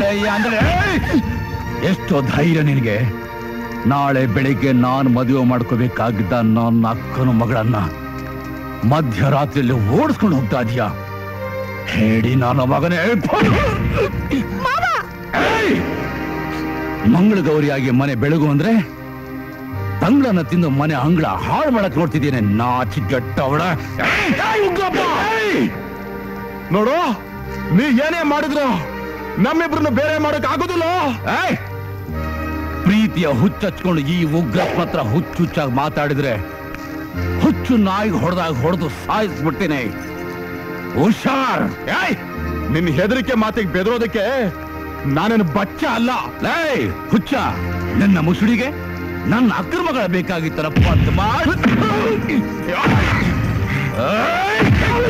ಮಗಳಯ್ಯ ಅಂದ್ರೆ ಏಯ್! ಎಷ್ಟು ಧೈರ್ಯ ನಿನಗೆ ನಾಳೆ ಬೆಳಿಗ್ಗೆ ನಾನು ಮದುವೆ ಮಾಡ್ಕೋಬೇಕಾಗಿದ್ದ ನನ್ನ ಅಕ್ಕನ ಮಗಳನ್ನ ಮಧ್ಯರಾತ್ರಿಯಲ್ಲಿ ಓಡಿಸ್ಕೊಂಡು ಹೋಗ್ತಾ ಇದೀಯಾ ಹೇಳಿ ನನ್ನ ಮಗನೇ ಏಯ್! ಮಂಗಳಗೌರಿಯಾಗಿ ಮನೆ ಬೆಳಗು ಅಂದ್ರೆ ತಂಗಳನ್ನ ತಿಂದು ಮನೆ ಅಂಗಳ ಹಾಳು ಮಾಡಕ್ ನೋಡ್ತಿದ್ದೀನಿ ನಾಚಿಗೆಟ್ಟವಳ ನೋಡು ನೀ ಏನೇ ಮಾಡಿದ್ರು ನಮ್ಮಿಬ್ರನ್ನ ಬೇರೆ ಮಾಡಕ್ ಆಗೋದಿಲ್ಲ ಏಯ್! ಪ್ರೀತಿಯ ಹುಚ್ಚಚ್ಕೊಂಡು ಈ ಉಗ್ರ ಹತ್ರ ಹುಚ್ಚುಚ್ಚಾಗಿ ಮಾತಾಡಿದ್ರೆ ಹುಚ್ಚು ನಾಯಿಗೆ ಹೊಡೆದಾಗ ಹೊಡೆದು ಸಾಯಿಸ್ಬಿಡ್ತೀನಿ ಹುಷಾರ್ ಏಯ್ ನಿನ್ ಹೆದರಿಕೆ ಮಾತಿಗೆ ಬೆದರೋದಕ್ಕೆ ನಾನೇನು ಬಚ್ಚ ಅಲ್ಲ ಲೈ ಹುಚ್ಚ ನನ್ನ ಮುಸುಡಿಗೆ ನನ್ನ ಅಕ್ರಮಗಳ ಬೇಕಾಗಿತ್ತರಪ್ಪ ಅಂತ ಮಾಡ್- ಏಯ್!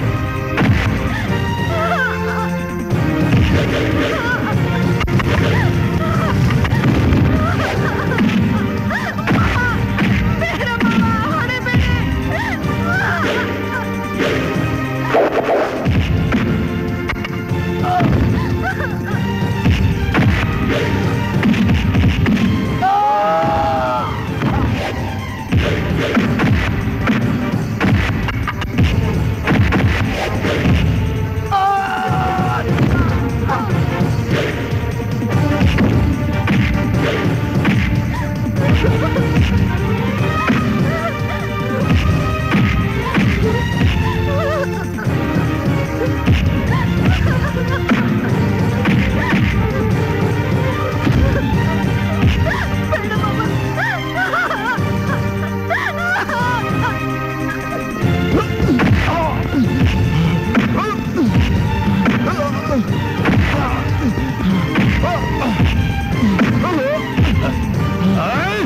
ಏಯ್!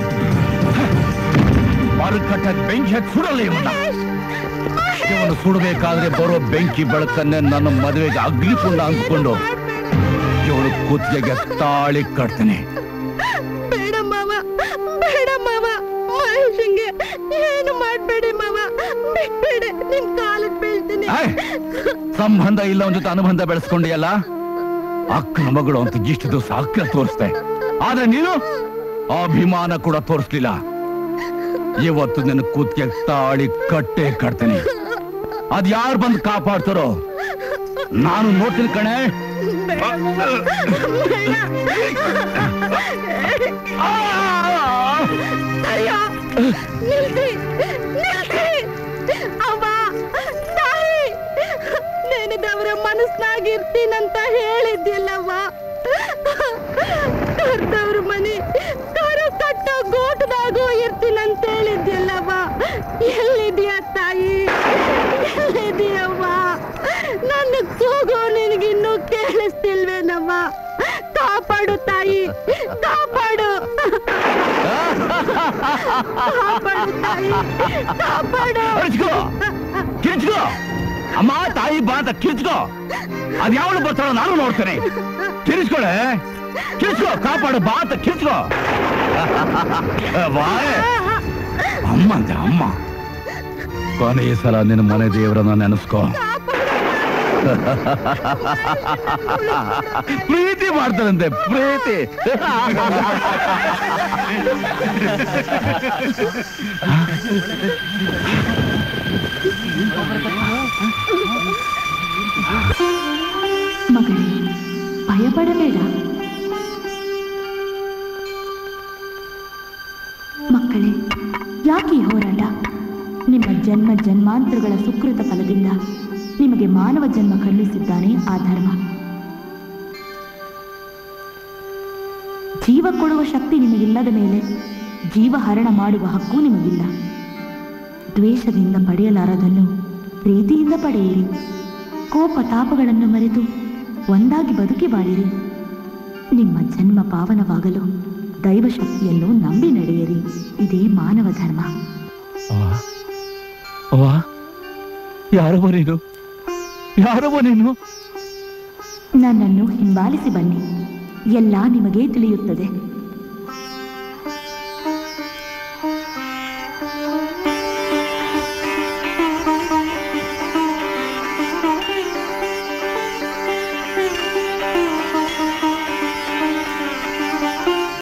ಮರುಕಟ್ಟಕ್ಕೆ ಬೆಂಕಿ ಹಚ್ಚಿ ಸುಡಲ್ಲ ಇವನ್ನ ಇವನು ಸುಡಬೇಕಾದ್ರೆ ಬರೋ ಬೆಂಕಿ ಬೆಳಕನ್ನೇ ನನ್ನ ಮದುವೆಗೆ ಅಗ್ನಿಕುಂಡ ಅಂದ್ಕೊಂಡು ಇವಳು ಕುತ್ತಿಗೆಗೆ ತಾಳಿ ಕಟ್ತೀನಿ ಬೇಡ ಮಾವ ಬೇಡ ಮಾವ ಮಹೇಶಂಗೆ ಏನು ಮಾಡ್ಬೇಡಿ ಮಾವ ಬಿಟ್ಬೇಡಿ ನಿಮ್ ಕಾಲಕ್ಕೆ ಬೀಳ್ತೀನಿ ಏಯ್! ಸಂಬಂಧ ಇಲ್ಲ ಅವನ ಜೊತೆ ಅನುಬಂಧ ಬೆಳೆಸ್ಕೊಂಡಿಯಲ್ಲ ಅಕ್ಕನ ಮಗಳು ಅಂತ ಇಷ್ಟು ದಿವಸ ಅಕ್ಕ ತೋರಿಸ್ದೆ ಆದ್ರೆ ನೀನು ಅಭಿಮಾನ ಕೂಡ ತೋರಿಸ್ಲಿಲ್ಲ ಇವತ್ತು ನಿನ್ನ ಕೂತ್ಗೆ ತಾಳಿ ಕಟ್ಟೆ ಕಟ್ತೀನಿ ಅದ್ ಯಾರು ಬಂದು ಕಾಪಾಡ್ತಾರೋ ನಾನು ನೋಡ್ತೀನಿ ಕಣೆ ಅಯ್ಯೋ ನಿಲ್ಸಿ ನಿಲ್ಸಿ ಅವ್ವ ತಾಯಿ ನೆನೆದವರ ಮನಸ್ನಾಗಿರ್ತೀನಂತ ಹೇಳಿದ್ಯಲ್ಲವ್ವ ಕರ್ದವ್ರ ಮನೆ ಕರ ಕಟ್ಟೋ ಗೋಟದಾಗೂ ಇರ್ತೀನಂತ ಹೇಳಿದ್ಯಲ್ಲವ್ವ ಎಲ್ಲಿದ್ಯಾ ತಾಯಿ ಎಲ್ಲಿದ್ಯವ್ವ ನನ್ನ ಕೂಗು ನಿನಗಿನ್ನೂ ಕೇಳಿಸ್ತಿಲ್ವೇನವ್ವ ಕಾಪಾಡು ತಾಯಿ ಕಾಪಾಡು ಕಾಪಾಡು ತಾಯಿ ಕಾಪಾಡು ಕಿರ್ಚ್ಕೋ ಕಿರ್ಚ್ಕೋ ಅಮ್ಮ ತಾಯಿ ಬಾ ಅಂತ ಕಿರ್ಚ್ಕೋ ಅದ್ ಯಾವಳು ಬರ್ತಾಳ ನಾನು ನೋಡ್ತೇನೆ ಕಿರಿಸ್ಕೊಳೆ ಕಿರಿಸ್ಕೋ ಕಾಪಾಡು ಬಾ ಅಂತ ಕಿರ್ಚ್ಕೋ ಬಾಯ್ ಅಮ್ಮ ಅಂತ ಅಮ್ಮ ಕೊನೆಯ ಸಲ ನಿನ್ನ ಮನೆ ದೇವರನ್ನ ನೆನೆಸ್ಕೋ ಪ್ರೀತಿ ಮಾಡ್ತಾರಂತೆ ಪ್ರೀತಿ ಮಗಳೇ ಭಯಪಡಬೇಡ ಮಕ್ಕಳೇ ಯಾಕೆ ಈ ಹೋರಾಟ ನಿಮ್ಮ ಜನ್ಮ ಜನ್ಮಾಂತರಗಳ ಸುಕೃತ ಫಲದಿಂದ ನಿಮಗೆ ಮಾನವ ಜನ್ಮ ಕರುಣಿಸಿದ್ದಾನೆ ಆ ಧರ್ಮ ಜೀವ ಕೊಡುವ ಶಕ್ತಿ ನಿಮಗಿಲ್ಲದ ಮೇಲೆ ಜೀವ ಹರಣ ಮಾಡುವ ಹಕ್ಕು ನಿಮಗಿಲ್ಲ ದ್ವೇಷದಿಂದ ಪಡೆಯಲಾರದನ್ನು ಪ್ರೀತಿಯಿಂದ ಪಡೆಯಿರಿ ಕೋಪ ತಾಪಗಳನ್ನು ಮರೆತು ಒಂದಾಗಿ ಬದುಕಿ ಬಾಳಿರಿ ನಿಮ್ಮ ಜನ್ಮ ಪಾವನವಾಗಲು ದೈವಶಕ್ತಿಯನ್ನು ನಂಬಿ ನಡೆಯಿರಿ ಇದೇ ಮಾನವ ಧರ್ಮ ಅವ್ವ ಯಾರವ ನೀನು ಯಾರವ ನೀನು ನನ್ನನ್ನು ಹಿಂಬಾಲಿಸಿ ಬನ್ನಿ ಎಲ್ಲ ನಿಮಗೆ ತಿಳಿಯುತ್ತದೆ